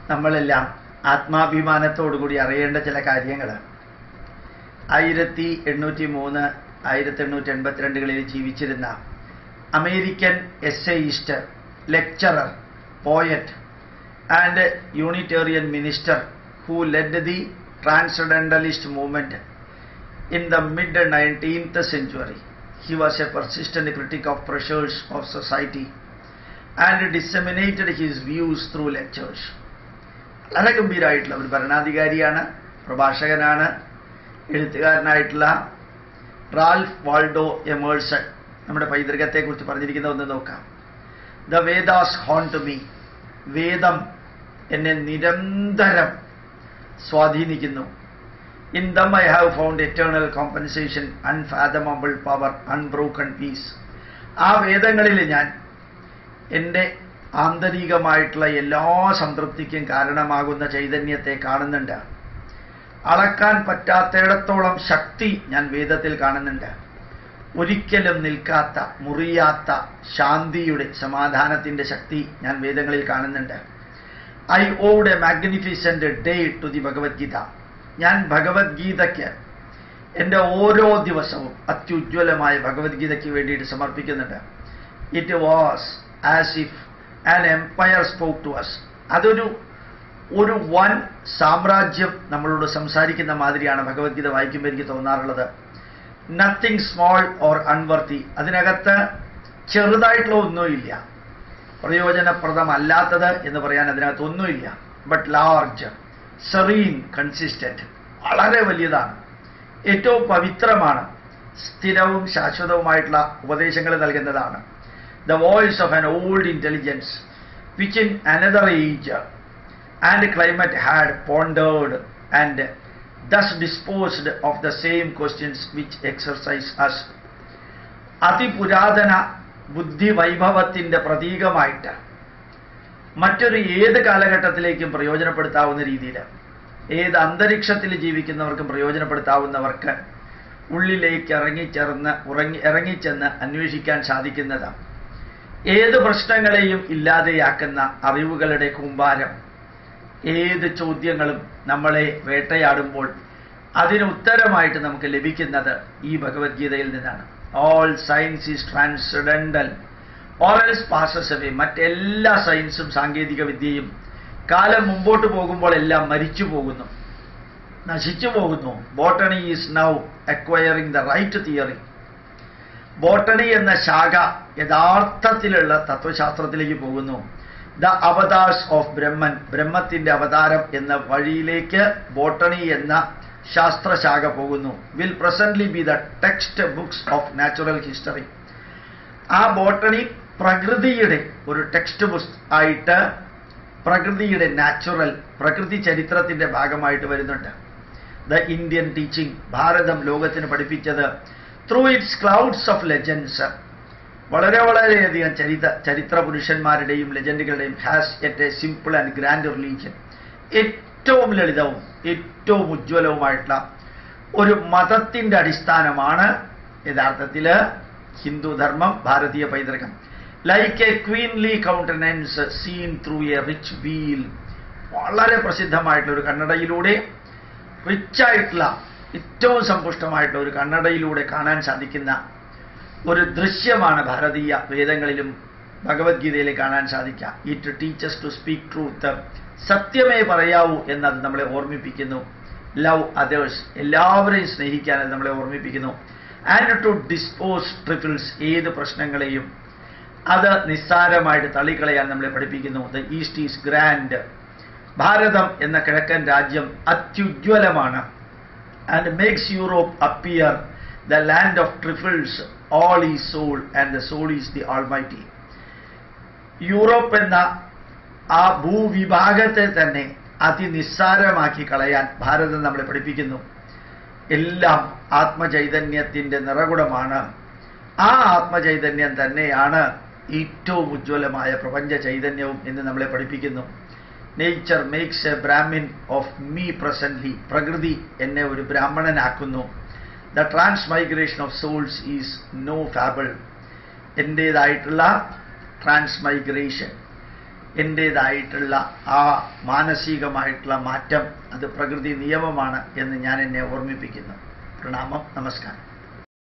നമ്മളെല്ലാം ആത്മാഭിമാനത്തോടുകൂടി അറിയേണ്ട ചില കാര്യങ്ങൾ ആയിരത്തി എണ്ണൂറ്റി മൂന്ന് ആയിരത്തി എണ്ണൂറ്റി എൺപത്തിരണ്ടുകളിൽ ജീവിച്ചിരുന്ന American essayist lecturer poet and Unitarian minister who led the transcendentalist movement in the mid 19th century. He was a persistent critic of pressures of society and disseminated his views through lectures. വളരെ ഗംഭീരമായിട്ടുള്ള ഒരു ഭരണാധികാരിയാണ് പ്രഭാഷകനാണ് എഴുത്തുകാരനായിട്ടുള്ള Ralph Waldo Emerson നമ്മുടെ പൈതൃകത്തെക്കുറിച്ച് പറഞ്ഞിരിക്കുന്ന ഒന്ന് നോക്കാം the Vedas hone to me വേദം എന്നെ നിരന്തരം സ്വാധീനിക്കുന്നു In them I have found eternal compensation, unfathomable power, unbroken peace. ആ വേദങ്ങളിൽ ഞാൻ എൻ്റെ ആന്തരികമായിട്ടുള്ള എല്ലാ സംതൃപ്തിക്കും കാരണമാകുന്ന ചൈതന്യത്തെ കാണുന്നുണ്ട് അളക്കാൻ പറ്റാത്തിടത്തോളം ശക്തി ഞാൻ വേദത്തിൽ കാണുന്നുണ്ട് ഒരിക്കലും നിൽക്കാത്ത മുറിയാത്ത ശാന്തിയുടെ സമാധാനത്തിൻ്റെ ശക്തി ഞാൻ വേദങ്ങളിൽ കാണുന്നുണ്ട് I owed a magnificent day to the Bhagavad Gita ഞാൻ ഭഗവത്ഗീതയ്ക്ക് എൻ്റെ ഓരോ ദിവസവും അത്യുജ്വലമായ ഭഗവത്ഗീതയ്ക്ക് വേണ്ടിയിട്ട് സമർപ്പിക്കുന്നുണ്ട് it was as if an empire spoke to us അതൊരു ഒരു വൻ സാമ്രാജ്യം നമ്മളോട് സംസാരിക്കുന്ന മാതിരിയാണ് ഭഗവത്ഗീത വായിക്കുമ്പോൾ എനിക്ക് തോന്നാറുള്ളത് നത്തിങ് സ്മോൾ ഓർ അൺവർത്തി അതിനകത്ത് ചെറുതായിട്ടുള്ള ഒന്നുമില്ല പ്രയോജനപ്രദമല്ലാത്തത് എന്ന് പറയാൻ അതിനകത്ത് ഒന്നുമില്ല ബട്ട് ലാർജ് സെറീൻ കൺസിസ്റ്റന്റ് വളരെ വലിയതാണ് ഏറ്റവും പവിത്രമാണ് സ്ഥിരവും ശാശ്വതവുമായിട്ടുള്ള ഉപദേശങ്ങൾ നൽകുന്നതാണ് the voice of an old intelligence which in another age and climate had pondered and thus disposed of the same questions which exercise us അതിപുരാതന ബുദ്ധിവൈഭവത്തിന്റെ പ്രതീകമായിട്ട് മറ്റൊരു ഏത് കാലഘട്ടത്തിലേക്കും പ്രയോജനപ്പെടുത്താവുന്ന രീതിയിൽ ഏത് അന്തരീക്ഷത്തിൽ ജീവിക്കുന്നവർക്കും പ്രയോജനപ്പെടുത്താവുന്നവർക്ക് ഉള്ളിലേക്ക് ഇറങ്ങിച്ചേർന്ന് ഉറങ്ങി ഇറങ്ങിച്ചെന്ന് അന്വേഷിക്കാൻ സാധിക്കുന്നതാണ് ഏത് പ്രശ്നങ്ങളെയും ഇല്ലാതെയാക്കുന്ന അറിവുകളുടെ കൂമ്പാരം ഏത് ചോദ്യങ്ങളും നമ്മളെ വേട്ടയാടുമ്പോൾ അതിന് ഉത്തരമായിട്ട് നമുക്ക് ലഭിക്കുന്നത് ഈ ഭഗവത്ഗീതയിൽ നിന്നാണ് all science is transcendental or else passes away മറ്റെല്ലാ സയൻസും സാങ്കേതിക വിദ്യയും കാലം മുമ്പോട്ട് പോകുമ്പോൾ എല്ലാം മരിച്ചു പോകുന്നു നശിച്ചു പോകുന്നു botany is now acquiring the right theory botany എന്ന ശാഖ യഥാർത്ഥത്തിലുള്ള തത്വശാസ്ത്രത്തിലേക്ക് പോകുന്നു ദ അവതാർസ് ഓഫ് ബ്രഹ്മൻ ബ്രഹ്മത്തിന്റെ അവതാരം എന്ന വഴിയിലേക്ക് ബോട്ടണി എന്ന ശാസ്ത്രശാഖ പോകുന്നു will presently be the text books of natural history ആ ബോട്ടണി പ്രകൃതിയുടെ ഒരു ടെക്സ്റ്റ് ബുക്സ് ആയിട്ട് പ്രകൃതിയുടെ നാച്ചുറൽ പ്രകൃതി ചരിത്രത്തിന്റെ ഭാഗമായിട്ട് വരുന്നുണ്ട് ദ ഇന്ത്യൻ ടീച്ചിങ് ഭാരതം ലോകത്തിന് പഠിപ്പിച്ചത് through its clouds of legends വളരെ വളരെയധികം ചരിത്ര ചരിത്ര പുരുഷന്മാരുടെയും ലെജൻഡുകളുടെയും has yet a simple and grand religion ഏറ്റവും ലളിതവും ഏറ്റവും ഉജ്ജ്വലവുമായിട്ടുള്ള ഒരു മതത്തിന്റെ അടിസ്ഥാനമാണ് യഥാർത്ഥത്തിൽ ഹിന്ദുധർമ്മം ഭാരതീയ പൈതൃകം like a queenly countenance seen through a rich veil വളരെ പ്രസിദ്ധമായിട്ടുള്ള ഒരു കണ്ണടയിലൂടെ റിച്ചായിട്ടുള്ള ഏറ്റവും സമ്പുഷ്ടമായിട്ടുള്ള ഒരു കണ്ണടയിലൂടെ കാണാൻ സാധിക്കുന്ന ഒരു ദൃശ്യമാണ് ഭാരതീയ വേദങ്ങളിലും ഭഗവത്ഗീതയിൽ കാണാൻ സാധിക്കുക it teaches to speak truth സത്യമേ പറയാവൂ എന്നത് നമ്മളെ ഓർമ്മിപ്പിക്കുന്നു ലവ് അതേഴ്സ് എല്ലാവരെയും സ്നേഹിക്കാൻ അത് നമ്മളെ ഓർമ്മിപ്പിക്കുന്നു ആൻഡ് ടു ഡിസ്പോസ് ട്രിഫിൾസ് ഏത് പ്രശ്നങ്ങളെയും അത് നിസ്സാരമായിട്ട് തള്ളിക്കളയാൻ നമ്മളെ പഠിപ്പിക്കുന്നു ദ ഈസ്റ്റ് ഈസ് ഗ്രാൻഡ് ഭാരതം എന്ന കിഴക്കൻ രാജ്യം അത്യുജ്വലമാണ് and makes Europe appear the land of trifles all is soul and the soul is the almighty Europe എന്ന ആ ഭൂവിഭാഗത്തെ തന്നെ അതിനിസ്സാരമാക്കി കളയാൻ ഭാരതം നമ്മളെ പഠിപ്പിക്കുന്നു എല്ലാം ആത്മചൈതന്യത്തിന്റെ നിറകുടമാണ് ആ ആത്മചൈതന്യം തന്നെയാണ് ഏറ്റവും ഉജ്ജ്വലമായ പ്രപഞ്ച ചൈതന്യവും എന്ന് നമ്മളെ പഠിപ്പിക്കുന്നു nature makes a Brahmin of me presently പ്രകൃതി എന്നെ ഒരു ബ്രാഹ്മണനാക്കുന്നു the transmigration of souls is no fable എൻ്റേതായിട്ടുള്ള ട്രാൻസ്മൈഗ്രേഷൻ എൻ്റേതായിട്ടുള്ള ആ മാനസികമായിട്ടുള്ള മാറ്റം അത് പ്രകൃതി നിയമമാണ് എന്ന് ഞാൻ എന്നെ ഓർമ്മിപ്പിക്കുന്നു പ്രണാമം നമസ്കാരം